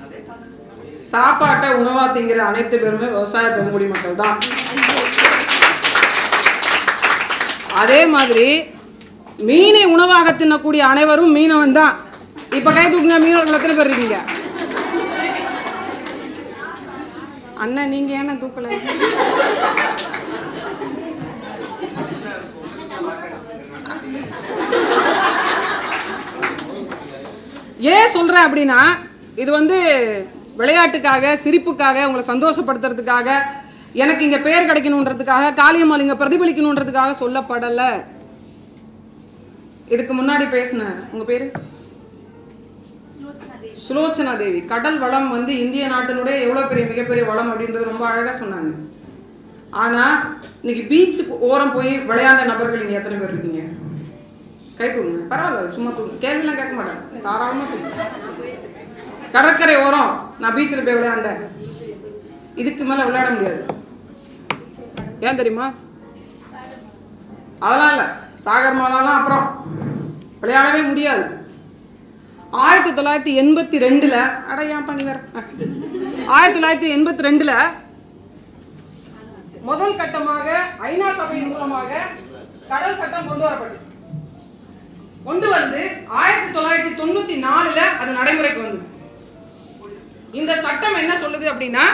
சாப்பாட்டை உணவா திங்கிற அனைத்து பேருமே விவசாய பெருங்குடி மக்கள் தான் அதே மாதிரி மீனை உணவாக தின்னக்கூடிய அனைவரும் மீனவன் தான் இப்ப கை தூக்குங்க மீனவர்கள் எத்தனை பேர் இருக்கீங்க அண்ணன் நீங்க ஏன்னா தூக்கல ஏன் சொல்றேன் அப்படின்னா இது வந்து விளையாட்டுக்காக சிரிப்புக்காக உங்களை சந்தோஷப்படுத்துறதுக்காக எனக்கு இங்க பேர் கிடைக்கணுன்றதுக்காக காளியம்மாள் இங்க பிரதிபலிக்கணுன்றதுக்காக சொல்லப்படல இதுக்கு முன்னாடி பேசினேன் உங்க பேரு சுலோச்சனா தேவி கடல் வளம் வந்து இந்திய நாட்டினுடைய எவ்வளவு பெரிய மிகப்பெரிய வளம் அப்படின்றது ரொம்ப அழகா சொன்னாங்க ஆனா இன்னைக்கு பீச்சுக்கு ஓரம் போய் விளையாண்ட நபர்கள் இங்க எத்தனை பேர் இருக்கீங்க கை தூங்குங்க பரவாயில்ல சும்மா தூங்க கேள்விலாம் கேட்க மாட்டேன் தாராளமா தூங்க கடற்கரை ஓரம் நான் பீச்சில் போய் விளையாண்டேன் இதுக்கு மேல விளையாட முடியாது ஏன் தெரியுமா அதெல்லாம் இல்லை சாகர் மாலாலாம் அப்புறம் விளையாடவே முடியாது ஆயிரத்தி தொள்ளாயிரத்தி எண்பத்தி ரெண்டுல அட ஏன் பண்ணி வேற ஆயிரத்தி தொள்ளாயிரத்தி எண்பத்தி ரெண்டுல முதல் கட்டமாக ஐநா சபையின் மூலமாக கடல் சட்டம் கொண்டு வரப்பட்டுச்சு கொண்டு வந்து ஆயிரத்தி தொள்ளாயிரத்தி தொண்ணூத்தி நாலுல அது நடைமுறைக்கு வந்தது இந்த சட்டம் என்ன சொல்லுது அப்படின்னா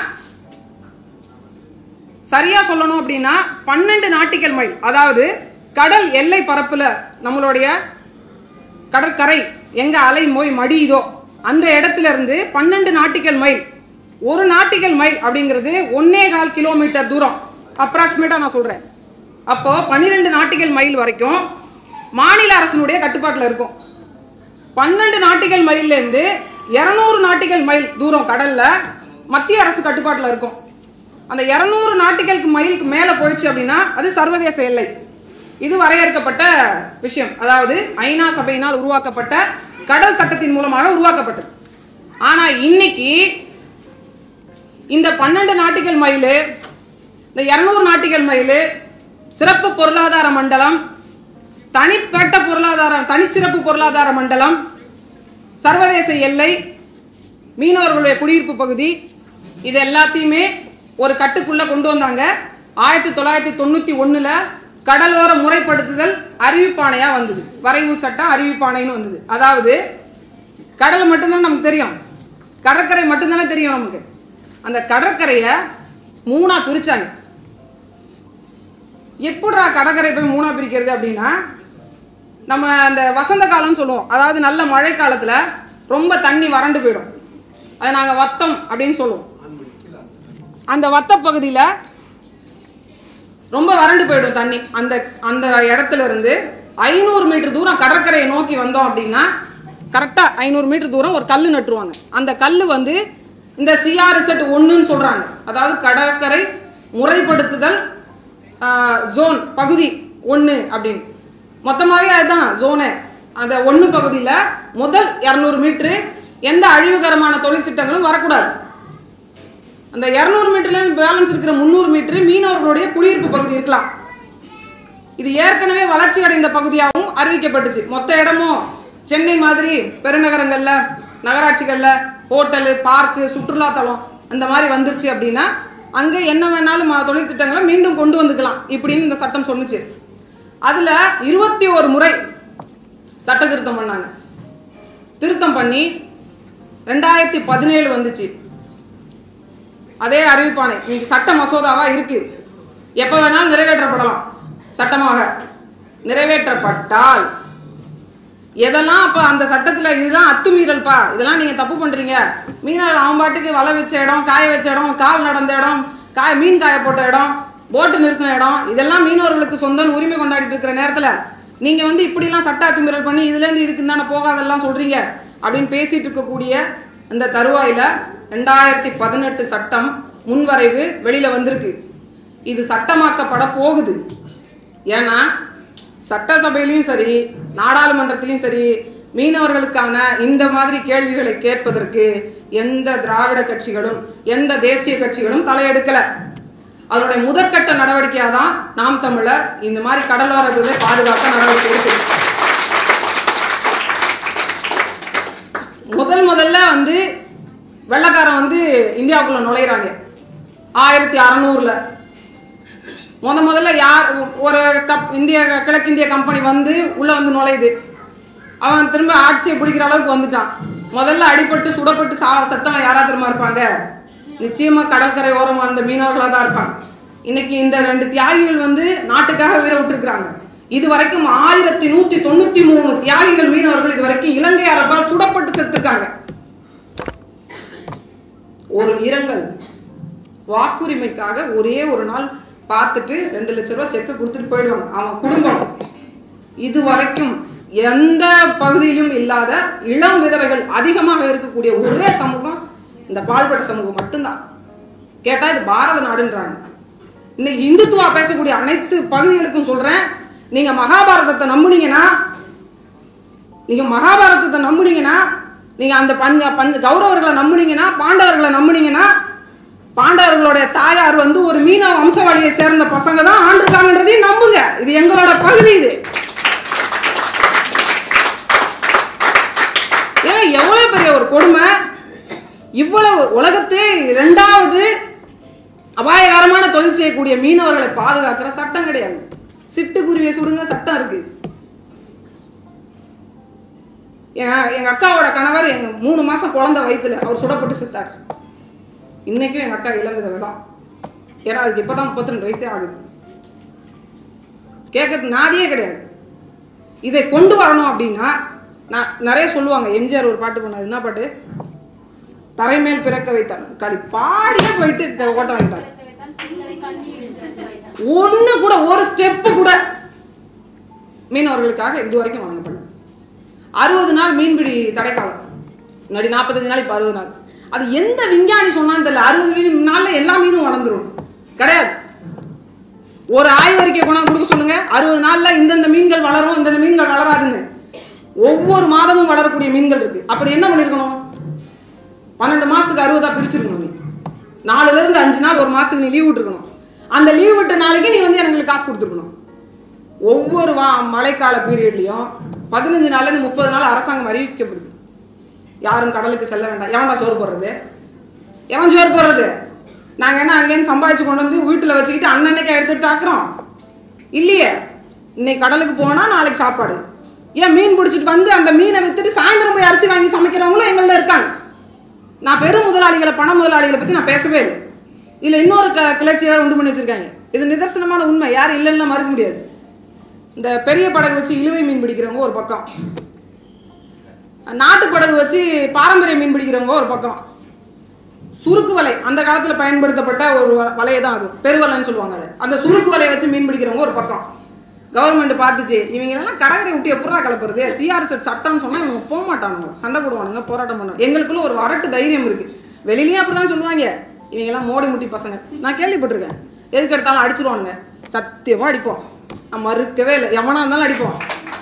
சரியா சொல்லணும் அப்படின்னா பன்னெண்டு நாட்டிக்கல் மைல் அதாவது கடல் எல்லை பரப்புல நம்மளுடைய கடற்கரை எங்க அலை மோய் மடியுதோ அந்த இடத்துல இருந்து பன்னெண்டு நாட்டிக்கல் மைல் ஒரு நாட்டிக்கல் மைல் அப்படிங்கிறது ஒன்னே கால் கிலோமீட்டர் தூரம் அப்ராக்சிமேட்டா நான் சொல்றேன் அப்போ பன்னிரெண்டு நாட்டிக்கல் மைல் வரைக்கும் மாநில அரசினுடைய கட்டுப்பாட்டில் இருக்கும் பன்னெண்டு நாட்டிக்கல் மைல்ல இருந்து இரநூறு நாட்டிக்கல் மைல் தூரம் கடல்ல மத்திய அரசு கட்டுப்பாட்டில் இருக்கும் அந்த இரநூறு நாட்டிக்கலுக்கு மைலுக்கு மேலே போயிடுச்சு அப்படின்னா அது சர்வதேச எல்லை இது வரையறுக்கப்பட்ட விஷயம் அதாவது ஐநா சபையினால் உருவாக்கப்பட்ட கடல் சட்டத்தின் மூலமாக உருவாக்கப்பட்டது ஆனா இன்னைக்கு இந்த பன்னெண்டு நாட்டிக்கல் மைலு இந்த இரநூறு நாட்டிக்கல் மைலு சிறப்பு பொருளாதார மண்டலம் தனிப்பட்ட பொருளாதாரம் தனிச்சிறப்பு பொருளாதார மண்டலம் சர்வதேச எல்லை மீனவர்களுடைய குடியிருப்பு பகுதி இது எல்லாத்தையுமே ஒரு கட்டுக்குள்ள கொண்டு வந்தாங்க ஆயிரத்தி தொள்ளாயிரத்தி தொண்ணூற்றி ஒன்றில் கடலோர முறைப்படுத்துதல் அறிவிப்பாணையா வந்தது வரைவு சட்டம் அறிவிப்பாணைன்னு வந்தது அதாவது கடல் மட்டும்தான் நமக்கு தெரியும் கடற்கரை மட்டும்தானே தெரியும் நமக்கு அந்த கடற்கரையை மூணா பிரிச்சாங்க எப்படிடா கடற்கரை போய் மூணா பிரிக்கிறது அப்படின்னா நம்ம அந்த வசந்த காலம்னு சொல்லுவோம் அதாவது நல்ல மழை காலத்தில் ரொம்ப தண்ணி வறண்டு போயிடும் அதை நாங்கள் வத்தம் அப்படின்னு சொல்லுவோம் அந்த வத்த பகுதியில் ரொம்ப வறண்டு போயிடும் தண்ணி அந்த அந்த இடத்துல இருந்து ஐநூறு மீட்டர் தூரம் கடற்கரையை நோக்கி வந்தோம் அப்படின்னா கரெக்டாக ஐநூறு மீட்டர் தூரம் ஒரு கல் நட்டுருவாங்க அந்த கல் வந்து இந்த சிஆர்எஸ்எட் ஒன்றுன்னு சொல்கிறாங்க அதாவது கடற்கரை முறைப்படுத்துதல் ஜோன் பகுதி ஒன்று அப்படின்னு மொத்தமாகவே அதுதான் ஜோனு அந்த ஒன்று பகுதியில் முதல் இரநூறு மீட்ரு எந்த அழிவுகரமான தொழில் திட்டங்களும் வரக்கூடாது அந்த இரநூறு மீட்டர்ல பேலன்ஸ் இருக்கிற முந்நூறு மீட்டர் மீனவர்களுடைய குடியிருப்பு பகுதி இருக்கலாம் இது ஏற்கனவே வளர்ச்சி அடைந்த பகுதியாகவும் அறிவிக்கப்பட்டுச்சு மொத்த இடமும் சென்னை மாதிரி பெருநகரங்கள்ல நகராட்சிகள்ல ஹோட்டலு பார்க்கு சுற்றுலாத்தலம் அந்த மாதிரி வந்துருச்சு அப்படின்னா அங்கே என்ன வேணாலும் ம- தொழில் திட்டங்களை மீண்டும் கொண்டு வந்துக்கலாம் இப்படின்னு இந்த சட்டம் சொன்னுச்சு அதில் இருபத்தி ஒரு முறை சட்ட திருத்தம் பண்ணாங்க திருத்தம் பண்ணி ரெண்டாயிரத்தி பதினேழு வந்துச்சு அதே அறிவிப்பானை இன்னைக்கு சட்ட மசோதாவா இருக்கு எப்போ வேணாலும் நிறைவேற்றப்படலாம் சட்டமாக நிறைவேற்றப்பட்டால் எதெல்லாம் அப்போ அந்த சட்டத்தில் இதெல்லாம் அத்துமீறல்ப்பா இதெல்லாம் நீங்கள் தப்பு பண்ணுறீங்க மீனவர் அவன் பாட்டுக்கு வலை வச்ச இடம் காய வச்ச இடம் கால் நடந்த இடம் காய மீன் காய போட்ட இடம் போட்டு நிறுத்தின இடம் இதெல்லாம் மீனவர்களுக்கு சொந்தம்னு உரிமை கொண்டாடிட்டு இருக்கிற நேரத்தில் நீங்கள் வந்து இப்படிலாம் சட்ட அத்துமீறல் பண்ணி இதுலேருந்து இதுக்கு தானே போகாதெல்லாம் சொல்கிறீங்க அப்படின்னு பேசிட்டு இருக்கக்கூடிய அந்த தருவாயில் ரெண்டாயிரத்தி பதினெட்டு சட்டம் முன்வரைவு வெளியில் வந்திருக்கு இது சட்டமாக்கப்பட போகுது ஏன்னா சட்டசபையிலையும் சரி நாடாளுமன்றத்திலையும் சரி மீனவர்களுக்கான இந்த மாதிரி கேள்விகளை கேட்பதற்கு எந்த திராவிட கட்சிகளும் எந்த தேசிய கட்சிகளும் தலையெடுக்கல அதனுடைய முதற்கட்ட நடவடிக்கையாக தான் நாம் தமிழர் இந்த மாதிரி கடலோர இதை பாதுகாக்க நடவடிக்கை எடுக்குது முதல் முதல்ல வந்து வெள்ளைக்காரன் வந்து இந்தியாவுக்குள்ள நுழையிறாங்க ஆயிரத்தி அறநூறுல முத முதல்ல யார் ஒரு கப் இந்திய கிழக்கிந்திய கம்பெனி வந்து உள்ள வந்து நுழையுது அவன் திரும்ப ஆட்சியை பிடிக்கிற அளவுக்கு வந்துட்டான் முதல்ல அடிபட்டு சுடப்பட்டு சா செத்தவன் யாரா திரும்ப இருப்பாங்க நிச்சயமா கடற்கரை ஓரமா அந்த மீனவர்களாக தான் இருப்பாங்க இன்னைக்கு இந்த ரெண்டு தியாகிகள் வந்து நாட்டுக்காக உயிரை விட்டுருக்குறாங்க இது வரைக்கும் ஆயிரத்தி நூத்தி தொண்ணூத்தி மூணு தியாகிகள் மீனவர்கள் இது வரைக்கும் இலங்கை அரசால் சுடப்பட்டு செத்துருக்காங்க ஒரு இரங்கல் வாக்குரிமைக்காக ஒரே ஒரு நாள் பார்த்துட்டு ரெண்டு லட்ச ரூபா செக்கை கொடுத்துட்டு போயிடுவாங்க அவன் குடும்பம் இது வரைக்கும் எந்த பகுதியிலும் இல்லாத இளம் விதவைகள் அதிகமாக இருக்கக்கூடிய ஒரே சமூகம் இந்த பால்பட்ட சமூகம் மட்டும்தான் கேட்டா இது பாரத நாடுன்றாங்க இன்னைக்கு இந்துத்துவா பேசக்கூடிய அனைத்து பகுதிகளுக்கும் சொல்றேன் நீங்க மகாபாரதத்தை நம்புனீங்கன்னா நீங்க மகாபாரதத்தை நம்புனீங்கன்னா நீங்க அந்த பஞ்ச பஞ்ச கௌரவர்களை நம்புனீங்கன்னா பாண்டவர்களை நம்புனீங்கன்னா பாண்டவர்களுடைய தாயார் வந்து ஒரு மீனவ வம்சவாளியை சேர்ந்த பசங்க தான் ஆண்டிருக்காங்கன்றதையும் நம்புங்க இது எங்களோட பகுதி இது ஏன் எவ்வளவு பெரிய ஒரு கொடுமை இவ்வளவு உலகத்தே இரண்டாவது அபாயகரமான தொழில் செய்யக்கூடிய மீனவர்களை பாதுகாக்கிற சட்டம் கிடையாது சிட்டுக்குருவியை சுடுங்க சட்டம் இருக்கு என் எங்க அக்காவோட கணவர் எங்க மூணு மாசம் குழந்தை வயித்துல அவர் சுடப்பட்டு செத்தார் இன்னைக்கும் எங்க அக்கா இளம் விதவை தான் ஏன்னா அதுக்கு இப்பதான் முப்பத்தி ரெண்டு வயசே ஆகுது கேட்கறதுக்கு நாதியே கிடையாது இதை கொண்டு வரணும் அப்படின்னா நான் நிறைய சொல்லுவாங்க எம்ஜிஆர் ஒரு பாட்டு பண்ணாது என்ன பாட்டு தரைமேல் பிறக்க வைத்தான் களி பாடியே போயிட்டு க- ஓட்ட வாங்கிட்டார் ஒண்ணு கூட ஒரு ஸ்டெப்பு கூட மீனவர்களுக்காக இது வரைக்கும் வழங்கப்படல அறுபது நாள் மீன்பிடி தடைக்காலம் முன்னாடி நாற்பத்தஞ்சு நாள் இப்போ அறுபது நாள் அது எந்த விஞ்ஞானி சொன்னான்னு தெரியல அறுபது மீன் நாளில் எல்லா மீனும் வளர்ந்துரும் கிடையாது ஒரு ஆய்வறிக்கை கொண்டாந்து கொடுக்க சொல்லுங்க அறுபது நாள்ல இந்தந்த மீன்கள் வளரும் இந்தந்த மீன்கள் வளராதுன்னு ஒவ்வொரு மாதமும் வளரக்கூடிய மீன்கள் இருக்கு அப்புறம் என்ன பண்ணிருக்கணும் பன்னெண்டு மாசத்துக்கு அறுபதா பிரிச்சிருக்கணும் நீ நாலுல இருந்து அஞ்சு நாள் ஒரு மாசத்துக்கு நீ லீவ் விட்டுருக்கணும் அந்த லீவ் விட்ட நாளைக்கு நீ வந்து எனக்கு காசு கொடுத்துருக்கணும் ஒவ்வொரு வா மழைக்கால பீரியட்லையும் பதினஞ்சு நாள்லேருந்து முப்பது நாள் அரசாங்கம் அறிவிக்கப்படுது யாரும் கடலுக்கு செல்ல வேண்டாம் எவன்டா சோறு போடுறது எவன் சோறு போடுறது நாங்கள் என்ன அங்கேருந்து சம்பாதிச்சு கொண்டு வந்து வீட்டில் வச்சுக்கிட்டு அன்னன்னைக்கு எடுத்துட்டு தாக்குறோம் இல்லையே இன்னைக்கு கடலுக்கு போனால் நாளைக்கு சாப்பாடு ஏன் மீன் பிடிச்சிட்டு வந்து அந்த மீனை வித்துட்டு சாயந்தரம் போய் அரிசி வாங்கி சமைக்கிறவங்களும் எங்கள்ட்ட இருக்காங்க நான் பெரும் முதலாளிகளை பண முதலாளிகளை பற்றி நான் பேசவே இல்லை இல்லை இன்னொரு க கிளர்ச்சி வேறு உண்டு பண்ணி வச்சிருக்காங்க இது நிதர்சனமான உண்மை யாரும் இல்லைன்னா மறுக்க முடியாது இந்த பெரிய படகு வச்சு இழுவை மீன் பிடிக்கிறவங்க ஒரு பக்கம் நாட்டு படகு வச்சு பாரம்பரிய மீன் பிடிக்கிறவங்க ஒரு பக்கம் சுருக்கு வலை அந்த காலத்தில் பயன்படுத்தப்பட்ட ஒரு வ- வலையை தான் அது பெருவலைன்னு சொல்லுவாங்க அது அந்த சுருக்கு வலையை வச்சு மீன் பிடிக்கிறவங்க ஒரு பக்கம் கவர்மெண்ட் பார்த்துச்சு இவங்களெல்லாம் கடற்கரை விட்டு எப்படா கலப்புறது சிஆர் செட் சட்டம்னு சொன்னால் இவங்க போக மாட்டானுங்க சண்டை போடுவானுங்க போராட்டம் பண்ணுவாங்க எங்களுக்குள்ள ஒரு வரட்டு தைரியம் இருக்கு வெளியிலயும் அப்படி தான் சொல்லுவாங்க இவங்கெல்லாம் மோடி முட்டி பசங்க நான் கேள்விப்பட்டிருக்கேன் எதுக்கு எடுத்தாலும் அடிச்சிருவானுங்க சத்தியமா அடிப்போம் நான் மறுக்கவே இல்லை எவனா இருந்தாலும் அடிப்போம்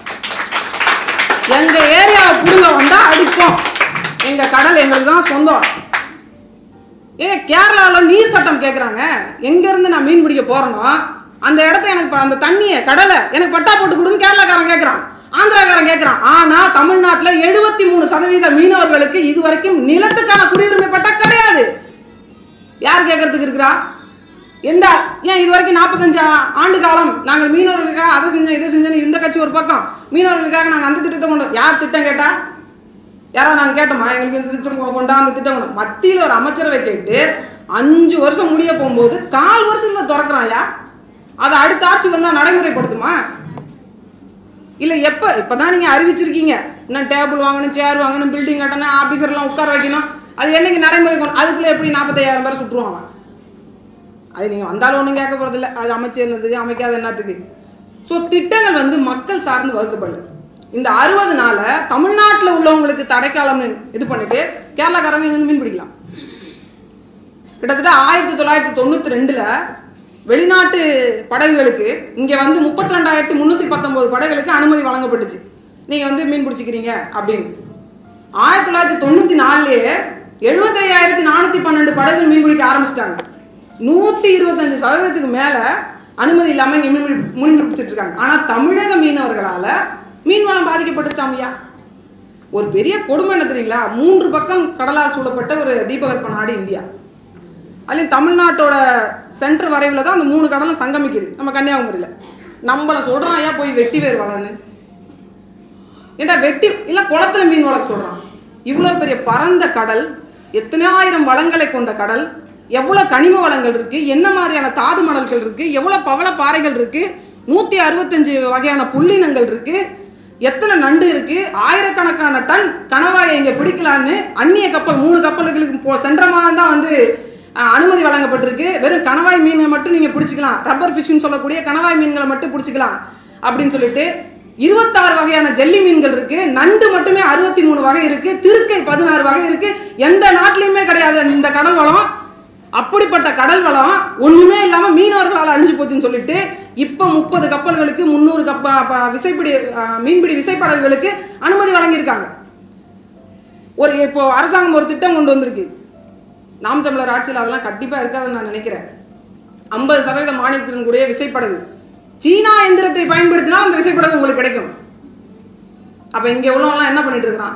எங்க ஏரியாவை புடுங்க வந்தா அடிப்போம் எங்க கடல் எங்களுக்கு தான் சொந்தம் ஏங்க கேரளாவில் நீர் சட்டம் கேட்குறாங்க எங்கேருந்து நான் மீன் பிடிக்க போறேனோ அந்த இடத்த எனக்கு ப- அந்த தண்ணியை கடலை எனக்கு பட்டா போட்டு கொடுன்னு கேரளாக்காரன் கேட்குறான் ஆந்திராக்காரன் கேட்குறான் ஆனால் தமிழ்நாட்டில் எழுபத்தி மூணு சதவீத மீனவர்களுக்கு இது வரைக்கும் நிலத்துக்கான குடியுரிமை பட்டா கிடையாது யார் கேட்கறதுக்கு இருக்கிறா எந்த ஏன் இது வரைக்கும் நாற்பத்தஞ்சு ஆண்டு காலம் நாங்கள் மீனவர்களுக்காக அதை செஞ்சோம் இதை செஞ்சோம் இந்த கட்சி ஒரு பக்கம் மீனவர்களுக்காக நாங்கள் அந்த திட்டத்தை கொண்டு யார் திட்டம் கேட்டா யாராவது நாங்கள் கேட்டோமா எங்களுக்கு இந்த திட்டம் கொ- கொண்டா அந்த திட்டம் கொண்டா மத்தியில் ஒரு அமைச்சரவை கேட்டு அஞ்சு வருஷம் முடிய போகும்போது கால் வருஷத்துல திறக்கிறான்யா அதை அடுத்த ஆட்சி வந்தால் நடைமுறைப்படுத்துமா இல்லை எப்போ இப்போ தான் நீங்கள் அறிவிச்சிருக்கீங்க இன்னும் டேபிள் வாங்கணும் சேர் வாங்கணும் பில்டிங் கட்டணும் ஆஃபீஸர்லாம் உட்கார வைக்கணும் அது என்னைக்கு நடைமுறை கொண்டு அதுக்குள்ளே எப்படி நாற்பத்தையாயிரம் பேரை சுற்றுவாங்க அது நீங்கள் வந்தாலும் ஒன்றும் கேட்க போகிறதில்ல அது அமைச்சு என்னதுக்கு அமைக்காத என்னத்துக்கு ஸோ திட்டங்கள் வந்து மக்கள் சார்ந்து வகுக்கப்படல இந்த அறுபது நாளை தமிழ்நாட்டில் உள்ளவங்களுக்கு தடைக்காலம்னு இது பண்ணிட்டு கேரளாக்காரங்க இங்க வந்து மீன் பிடிக்கலாம் கிட்டத்தட்ட ஆயிரத்தி தொள்ளாயிரத்தி தொண்ணூற்றி ரெண்டில் வெளிநாட்டு படகுகளுக்கு இங்கே வந்து முப்பத்தி ரெண்டாயிரத்தி முந்நூற்றி பத்தொம்போது படகுகளுக்கு அனுமதி வழங்கப்பட்டுச்சு நீங்கள் வந்து மீன் பிடிச்சிக்கிறீங்க அப்படின்னு ஆயிரத்தி தொள்ளாயிரத்தி தொண்ணூற்றி நாலுலேயே எழுபத்தையாயிரத்தி நானூற்றி பன்னெண்டு படகுகள் மீன் பிடிக்க ஆரம்பிச்சிட்டாங்க நூற்றி இருபத்தஞ்சு சதவீதத்துக்கு மேலே அனுமதி இல்லாமல் இங்கே மீன் பிடி- மீன் பிடிச்சிட்டு இருக்காங்க ஆனால் தமிழக மீனவர்களால் மீன் வளம் பாதிக்கப்பட்டுருச்சாமையா ஒரு பெரிய கொடுமை என்ன தெரியுங்களா மூன்று பக்கம் கடலால் சூழப்பட்ட ஒரு தீபகற்ப நாடு இந்தியா அதுலேயும் தமிழ்நாட்டோட சென்டர் வரைவில் தான் அந்த மூணு கடலும் சங்கமிக்குது நம்ம கன்னியாகுமரியில் நம்மளை சொல்கிறான் ஐயா போய் வெட்டி வேர் வளன்னு ஏண்டா வெட்டி இல்லை குளத்துல மீன் வளர்க்க சொல்கிறான் இவ்வளோ பெரிய பரந்த கடல் எத்தனாயிரம் வளங்களை கொண்ட கடல் எவ்வளோ கனிம வளங்கள் இருக்குது என்ன மாதிரியான தாது மணல்கள் இருக்குது எவ்வளோ பவள பாறைகள் இருக்குது நூற்றி அறுபத்தஞ்சு வகையான புள்ளினங்கள் இருக்குது எத்தனை நண்டு இருக்குது ஆயிரக்கணக்கான டன் கணவாயை இங்கே பிடிக்கலான்னு அந்நிய கப்பல் மூணு கப்பல்களுக்கு போ சென்ற மாதம் தான் வந்து அஹ், அனுமதி வழங்கப்பட்டிருக்கு வெறும் கணவாய் மீனை மட்டும் நீங்கள் பிடிச்சிக்கலாம் ரப்பர் ஃபிஷ்னு சொல்லக்கூடிய கணவாய் மீன்களை மட்டும் பிடிச்சிக்கலாம் அப்படின்னு சொல்லிட்டு இருபத்தாறு வகையான ஜெல்லி மீன்கள் இருக்கு நண்டு மட்டுமே அறுபத்தி மூணு வகை இருக்கு திருக்கை பதினாறு வகை இருக்கு எந்த நாட்டிலையுமே கிடையாது இந்த கடல் வளம் அப்படிப்பட்ட கடல் வளம் ஒண்ணுமே இல்லாம மீனவர்களால் அழிஞ்சு போச்சுன்னு சொல்லிட்டு இப்ப முப்பது கப்பல்களுக்கு முந்நூறு கப்ப ப- விசைப்பிடி அஹ், மீன்பிடி விசைப்படகுகளுக்கு அனுமதி வழங்கியிருக்காங்க ஒரு இப்போ அரசாங்கம் ஒரு திட்டம் கொண்டு வந்திருக்கு நாம் தமிழர் ஆட்சியில் அதெல்லாம் கண்டிப்பாக இருக்காதுன்னு நான் நினைக்கிறேன் ஐம்பது சதவீத மானியத்தின் கூடிய விசைப்படகு சீனா எந்திரத்தை பயன்படுத்தினால் அந்த விசைப்படகு உங்களுக்கு கிடைக்கும் அப்போ இங்கே உள்ளவங்களாம் என்ன பண்ணிட்டு இருக்கிறான்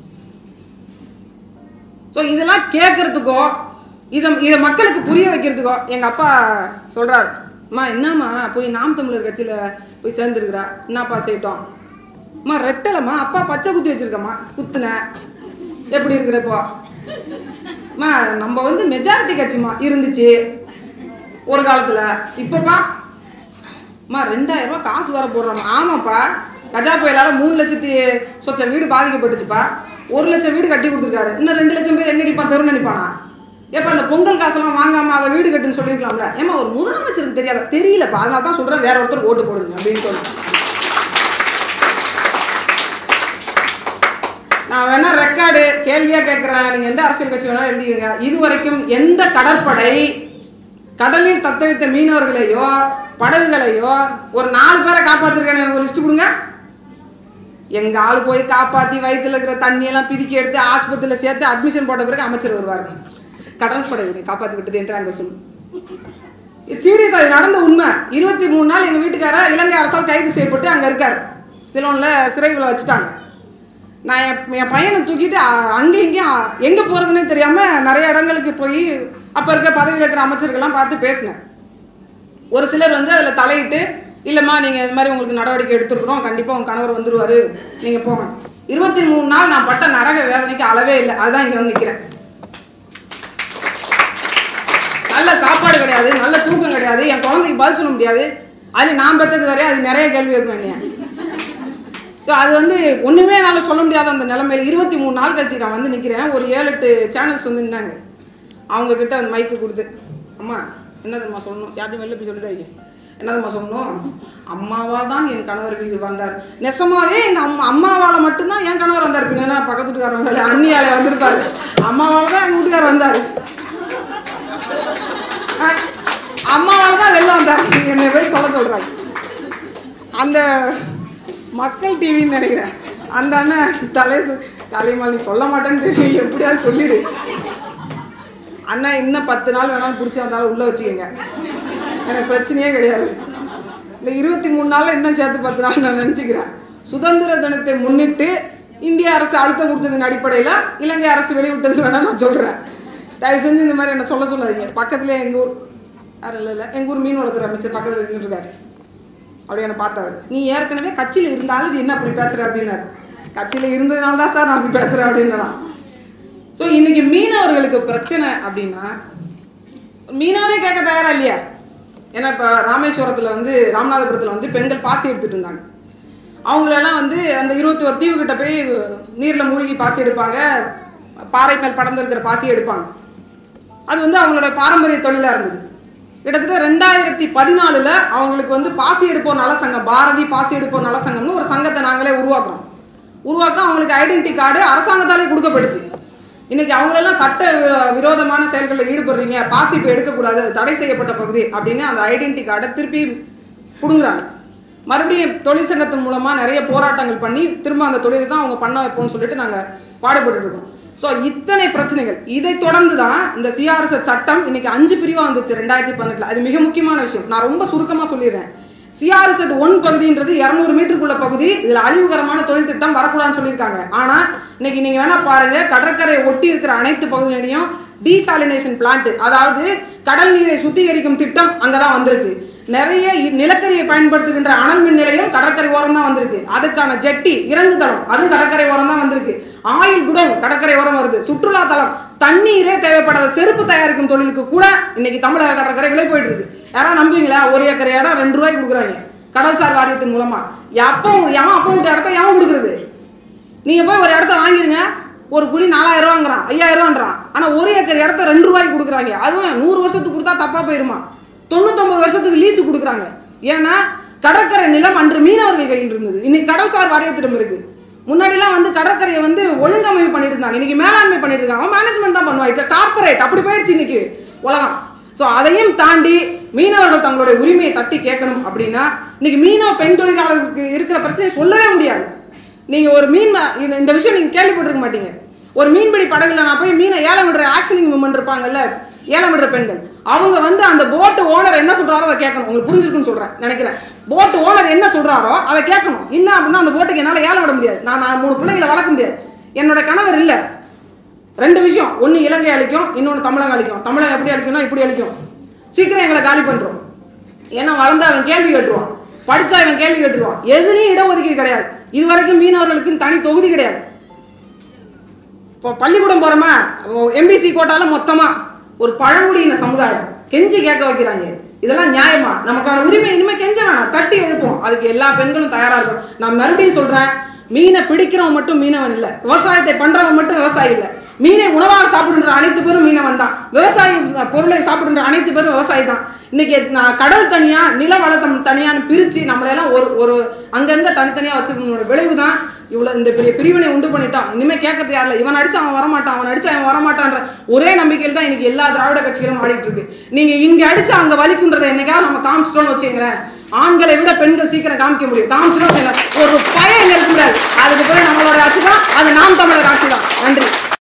ஸோ இதெல்லாம் கேட்கறதுக்கோ இதை இதை மக்களுக்கு புரிய வைக்கிறதுக்கோ எங்கள் அப்பா சொல்கிறார் அம்மா என்னம்மா போய் நாம் தமிழர் கட்சியில் போய் சேர்ந்துருக்குறா என்னப்பா செய்யட்டோம் அம்மா ரெட்டலைம்மா அப்பா பச்சை குத்தி வச்சிருக்கம்மா குத்துனேன் எப்படி இருக்கிறப்போ அம்மா நம்ம வந்து மெஜாரிட்டி கட்சிமா இருந்துச்சு ஒரு காலத்தில் இப்போப்பா அம்மா ரெண்டாயிரம் ரூபாய் காசு வர போடுறோம் ஆமாப்பா கஜா புயலால் மூணு லட்சத்தி சொச்சம் வீடு பாதிக்கப்பட்டுச்சுப்பா ஒரு லட்சம் வீடு கட்டி கொடுத்துருக்காரு இன்னும் ரெண்டு லட்சம் பேர் எங்க நிற்பான் தெருவில் நிற்பானா ஏப்பா அந்த பொங்கல் காசெல்லாம் வாங்காம அதை வீடு கட்டுன்னு சொல்லியிருக்கலாம்ல ஏமா ஒரு முதலமைச்சருக்கு தெரியாத தெரியலப்பா அதனால தான் சொல்கிறேன் வேற ஒருத்தர் ஓட்டு போடுங்க அப்படின்னு சொன்னேன் நான் வேணா ரெக்கார்டு கேள்வியா கேட்குறேன் நீங்க எந்த அரசியல் கட்சி வேணாலும் எழுதிக்கங்க இதுவரைக்கும் எந்த கடற்படை கடலில் தத்தளித்த மீனவர்களையோ படகுகளையோ ஒரு நாலு பேரை காப்பாத்திருக்கேன் எனக்கு ஒரு லிஸ்ட் கொடுங்க எங்க ஆள் போய் காப்பாத்தி வயித்துல இருக்கிற தண்ணியெல்லாம் பிதுக்கி எடுத்து ஆஸ்பத்திரியில் சேர்த்து அட்மிஷன் போட்ட பிறகு அமைச்சர் வருவார் கடற்படை உன்னை காப்பாத்தி விட்டது என்று அங்கே சொல்லு சீரியஸ் அது நடந்த உண்மை இருபத்தி மூணு நாள் எங்கள் வீட்டுக்கார இலங்கை அரசால் கைது செய்யப்பட்டு அங்கே இருக்கார் சிலோனில் சிறைவில் வச்சுட்டாங்க நான் என் என் பையனை தூக்கிட்டு அ- அங்கே இங்கேயும் எங்கே போகிறதுனே தெரியாமல் நிறைய இடங்களுக்கு போய் அப்போ இருக்கிற பதவியில் இருக்கிற அமைச்சர்கள்லாம் பார்த்து பேசினேன் ஒரு சிலர் வந்து அதில் தலையிட்டு இல்லைம்மா நீங்கள் இது மாதிரி உங்களுக்கு நடவடிக்கை எடுத்துருக்குறோம் கண்டிப்பாக உங்கள் கணவர் வந்துருவார் நீங்கள் போங்க இருபத்தி மூணு நாள் நான் பட்ட நரக வேதனைக்கு அளவே இல்லை அதுதான் இங்கே வந்து நிற்கிறேன் நல்ல சாப்பாடு கிடையாது நல்ல தூக்கம் கிடையாது என் குழந்தைக்கு பதில் சொல்ல முடியாது அது நான் பெற்றது வரையும் அது நிறைய கேள்வி வைக்கும் என்னைய ஸோ அது வந்து ஒன்றுமே என்னால் சொல்ல முடியாத அந்த நிலமையில இருபத்தி மூணு நாள் கழிச்சு நான் வந்து நிற்கிறேன் ஒரு ஏழு எட்டு சேனல்ஸ் வந்து நின்னாங்க அவங்க கிட்ட அந்த மைக்கு கொடுத்து அம்மா என்னதும்மா சொல்லணும் யார்ட்டும் வெளில போய் சொல்லிடாதீங்க என்னதும்மா சொல்லணும் அம்மாவால் தான் என் கணவர் வீடு வந்தார் நெசமாவே எங்கள் அம்மா அம்மாவால் மட்டும்தான் என் கணவர் வந்தார் பின்னா பக்கத்து வீட்டுக்காரவங்க அண்ணியாலே வந்திருப்பாரு அம்மாவால் தான் எங்கள் வீட்டுக்காரர் வந்தார் அம்மாவால் தான் வெளில வந்தார் என்னை போய் சொல்ல சொல்கிறாங்க அந்த மக்கள் டிவின்னு நினைக்கிறேன் அந்த அண்ணன் தலையை சொல் காளியம்மாள் நீ சொல்ல மாட்டேன்னு தெரியும் எப்படியாவது சொல்லிடு அண்ணா இன்னும் பத்து நாள் வேணாலும் பிடிச்சி வந்தாலும் உள்ளே வச்சுக்கோங்க எனக்கு பிரச்சனையே கிடையாது இந்த இருபத்தி மூணு நாளில் இன்னும் சேர்த்து பத்து நாள் நான் நினச்சிக்கிறேன் சுதந்திர தினத்தை முன்னிட்டு இந்திய அரசு அழுத்தம் கொடுத்ததின் அடிப்படையில் இலங்கை அரசு வெளிவிட்டது வேணால் நான் சொல்கிறேன் தயவு செஞ்சு இந்த மாதிரி என்ன சொல்ல சொல்லாதீங்க பக்கத்துலேயே எங்கள் ஊர் யாரும் இல்லை இல்லை எங்கள் ஊர் மீன்வளத்துறை அமைச்சர் பக்கத்தில் நின்றுருக்காரு அப்படி என்னை பார்த்தாரு நீ ஏற்கனவே கட்சியில் இருந்தாலும் நீ என்ன அப்படி பேசுகிற அப்படின்னாரு கட்சியில் இருந்ததுனால தான் சார் நான் அப்படி பேசுகிறேன் அப்படின்னா ஸோ இன்னைக்கு மீனவர்களுக்கு பிரச்சனை அப்படின்னா மீனவரே கேட்க தயாரா இல்லையா ஏன்னா இப்போ ராமேஸ்வரத்தில் வந்து ராமநாதபுரத்தில் வந்து பெண்கள் பாசி எடுத்துட்டு இருந்தாங்க அவங்களெல்லாம் வந்து அந்த இருபத்தி ஒரு தீவுகிட்ட போய் நீரில் மூழ்கி பாசி எடுப்பாங்க பாறை மேல் படர்ந்திருக்கிற பாசி எடுப்பாங்க அது வந்து அவங்களோட பாரம்பரிய தொழிலாக இருந்தது கிட்டத்தட்ட ரெண்டாயிரத்தி பதினாலில் அவங்களுக்கு வந்து பாசி எடுப்போர் நல சங்கம் பாரதி பாசி எடுப்போர் நல சங்கம்னு ஒரு சங்கத்தை நாங்களே உருவாக்குறோம் உருவாக்குறோம் அவங்களுக்கு ஐடென்டி கார்டு அரசாங்கத்தாலே கொடுக்கப்பட்டுச்சு இன்னைக்கு அவங்களெல்லாம் சட்ட விரோ- விரோதமான செயல்களில் ஈடுபடுறீங்க பாசி இப்போ எடுக்கக்கூடாது அது தடை செய்யப்பட்ட பகுதி அப்படின்னு அந்த ஐடென்டி கார்டை திருப்பி பிடுங்குறாங்க மறுபடியும் தொழிற்சங்கத்தின் மூலமாக நிறைய போராட்டங்கள் பண்ணி திரும்ப அந்த தொழிலை தான் அவங்க பண்ண வைப்போம்னு சொல்லிட்டு நாங்கள் பாடுபட்டு இருக்கோம் ஸோ இத்தனை பிரச்சனைகள் இதை தொடர்ந்து தான் இந்த சிஆர்எஸ் சட்டம் இன்னைக்கு அஞ்சு பிரிவாக வந்துச்சு ரெண்டாயிரத்தி பதினெட்டில் அது மிக முக்கியமான விஷயம் நான் ரொம்ப சுருக்கமாக சொல்லிடுறேன் சிஆர்எஸ்எட் ஒன் பகுதின்றது இரநூறு மீட்டருக்குள்ள பகுதி இதுல அழிவுகரமான தொழில் திட்டம் வரக்கூடாதுன்னு சொல்லியிருக்காங்க ஆனா இன்னைக்கு நீங்க வேணா பாருங்க கடற்கரையை ஒட்டி இருக்கிற அனைத்து பகுதிகளிலையும் டீசாலினேஷன் பிளான்ட் அதாவது கடல் நீரை சுத்திகரிக்கும் திட்டம் அங்கதான் வந்திருக்கு நிறைய இ- நிலக்கரியை பயன்படுத்துகின்ற அனல் மின் நிலையம் கடற்கரை ஓரம் தான் வந்திருக்கு அதுக்கான ஜெட்டி இறங்கு தளம் அதுவும் கடற்கரை ஓரம் தான் வந்திருக்கு ஆயில் குடோன் கடற்கரை ஓரம் வருது சுற்றுலா தளம் தண்ணீரே தேவைப்படாத செருப்பு தயாரிக்கும் தொழிலுக்கு கூட இன்னைக்கு தமிழக கடற்கரை விலை போயிட்டு இருக்கு யாராவது நம்புவீங்களா ஒரு ஏக்கர் இடம் ரெண்டு ரூபாய்க்கு கொடுக்குறாங்க கடல்சார் வாரியத்தின் மூலமா எப்போ எவன் அப்போ விட்ட இடத்த எவன் கொடுக்குறது நீங்க போய் ஒரு இடத்த வாங்கிருங்க ஒரு குழி நாலாயிரம் ரூபாங்கிறான் ஐயாயிரம் ரூபான்றான் ஆனா ஒரு ஏக்கர் இடத்த ரெண்டு ரூபாய்க்கு கொடுக்குறாங்க அதுவும் நூறு வருஷத்துக்கு கொடுத்தா தப்பா போயிருமா தொண்ணூத்தொன்பது வருஷத்துக்கு லீஸு கொடுக்குறாங்க ஏன்னா கடற்கரை நிலம் அன்று மீனவர்கள் கையில் இருந்தது இன்னைக்கு கடல்சார் வாரியத்திடம் இருக்கு முன்னாடிலாம் வந்து கடற்கரையை வந்து ஒழுங்கமைப்பு பண்ணிட்டு இருந்தாங்க இன்னைக்கு மேலாண்மை பண்ணிட்டு இருக்காங்க மேனேஜ்மெண்ட் தான் பண்ணுவாங்க கார்பரேட் அப்படி போயிடுச்சு இன்னைக்கு உலகம் ஸோ அதையும் தாண்டி மீனவர்கள் தங்களுடைய உரிமையை தட்டி கேட்கணும் அப்படின்னா இன்னைக்கு மீனவ பெண் தொழிலாளர்களுக்கு இருக்கிற பிரச்சனையை சொல்லவே முடியாது நீங்க ஒரு மீன் ம- இந்த இந்த விஷயம் நீங்க கேள்விப்பட்டிருக்க மாட்டீங்க ஒரு மீன்பிடி படகுல நான் போய் மீனை ஏலம் விடுற ஆக்ஷனிங் உமன் இருப்பாங்கல்ல ஏலம் விடுற பெண்கள் அவங்க வந்து அந்த போட்டு ஓனர் என்ன சொல்றாரோ அதை கேட்கணும் உங்களுக்கு புரிஞ்சிருக்குன்னு சொல்றேன் நினைக்கிறேன் போட்டு ஓனர் என்ன சொல்றாரோ அதை கேட்கணும் இல்ல அப்படின்னா அந்த போட்டுக்கு என்னால ஏலம் விட முடியாது நான் நான் மூணு பிள்ளைங்களை வளர்க்க முடியாது என்னோட கணவர் இல்ல ரெண்டு விஷயம் ஒன்று இலங்கை அழிக்கும் இன்னொன்று தமிழகம் அழிக்கும் தமிழகம் எப்படி அழிக்கும்னா இப்படி அழிக்கும் சீக்கிரம் எங்களை காலி பண்ணுறோம் ஏன்னா வளர்ந்தா அவன் கேள்வி கேட்டுருவான் படிச்சா இவன் கேள்வி கேட்டுருவான் எதுலேயும் இடஒதுக்கீடு கிடையாது இது வரைக்கும் மீனவர்களுக்குன்னு தனி தொகுதி கிடையாது இப்போ பள்ளிக்கூடம் போகிறோமா எம்பிசி கோட்டால மொத்தமாக ஒரு பழங்குடியின சமுதாயம் கெஞ்சி கேட்க வைக்கிறாங்க இதெல்லாம் நியாயமா நமக்கான உரிமை இனிமே கெஞ்ச வேணாம் தட்டி எழுப்போம் அதுக்கு எல்லா பெண்களும் தயாரா இருக்கும் நான் மறுபடியும் சொல்றேன் மீனை பிடிக்கிறவன் மட்டும் மீனவன் இல்ல விவசாயத்தை பண்றவன் மட்டும் விவசாயி இல்ல மீனை உணவாக சாப்பிடுன்ற அனைத்து பேரும் மீனவன் தான் விவசாயி பொருளை சாப்பிடுன்ற அனைத்து பேரும் விவசாயி தான் இன்னைக்கு நான் கடல் தனியா நில வளத்தம் தனியான்னு பிரிச்சு நம்மளையெல்லாம் ஒரு ஒரு அங்கங்க தனித்தனியா வச்சிருக்கணும் விளைவு தான் இவ்வளவு இந்த பெரிய பிரிவினை உண்டு பண்ணிட்டான் இனிமே கேட்கறது யாரில்ல இவன் அடிச்சா அவன் வரமாட்டான் அவன் அடிச்சா அவன் வரமாட்டான்ற ஒரே நம்பிக்கையில் தான் இன்னைக்கு எல்லா திராவிட கட்சிகளும் ஆடிட்டு இருக்கு நீங்க இங்க அடிச்சா அங்க வலிக்குன்றதை என்னைக்காவது நம்ம காமிச்சிட்டோம்னு வச்சுங்களேன் ஆண்களை விட பெண்கள் சீக்கிரம் காமிக்க முடியும் காமிச்சிட்டோம் வச்சுக்கோங்களேன். ஒரு பயம் இங்க இருக்க முடியாது அதுக்கு பிறகு நம்மளோட ஆட்சி தான் அது நாம் தமிழர் ஆட்சி தான் நன்றி